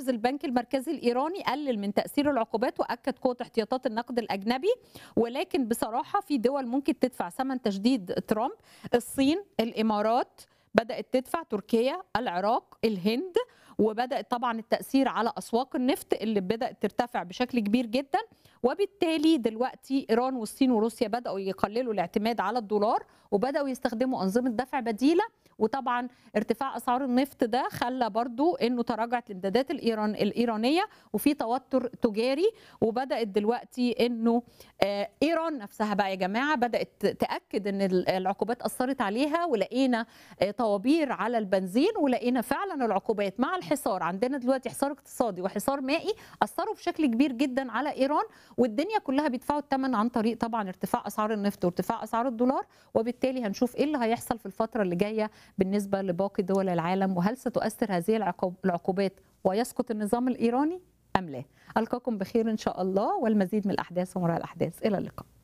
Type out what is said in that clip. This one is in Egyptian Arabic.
الغاز البنك المركزي الايراني قلل من تاثير العقوبات واكد قوه احتياطات النقد الاجنبي ولكن بصراحه في دول ممكن تدفع ثمن تشديد ترامب الصين الامارات بدات تدفع تركيا العراق الهند وبدات طبعا التاثير على اسواق النفط اللي بدات ترتفع بشكل كبير جدا وبالتالي دلوقتي ايران والصين وروسيا بداوا يقللوا الاعتماد على الدولار وبداوا يستخدموا انظمه دفع بديله وطبعا ارتفاع اسعار النفط ده خلى برضو انه تراجعت الامدادات الايران الايرانيه وفي توتر تجاري وبدات دلوقتي انه آه ايران نفسها بقى يا جماعه بدات تاكد ان العقوبات اثرت عليها ولقينا آه طوابير على البنزين ولقينا فعلا العقوبات مع الحصار عندنا دلوقتي حصار اقتصادي وحصار مائي اثروا بشكل كبير جدا على ايران والدنيا كلها بيدفعوا الثمن عن طريق طبعا ارتفاع اسعار النفط وارتفاع اسعار الدولار وبالتالي هنشوف ايه اللي هيحصل في الفتره اللي جايه بالنسبه لباقي دول العالم وهل ستؤثر هذه العقوبات ويسقط النظام الايراني ام لا؟ القاكم بخير ان شاء الله والمزيد من الاحداث ومراء الاحداث الى اللقاء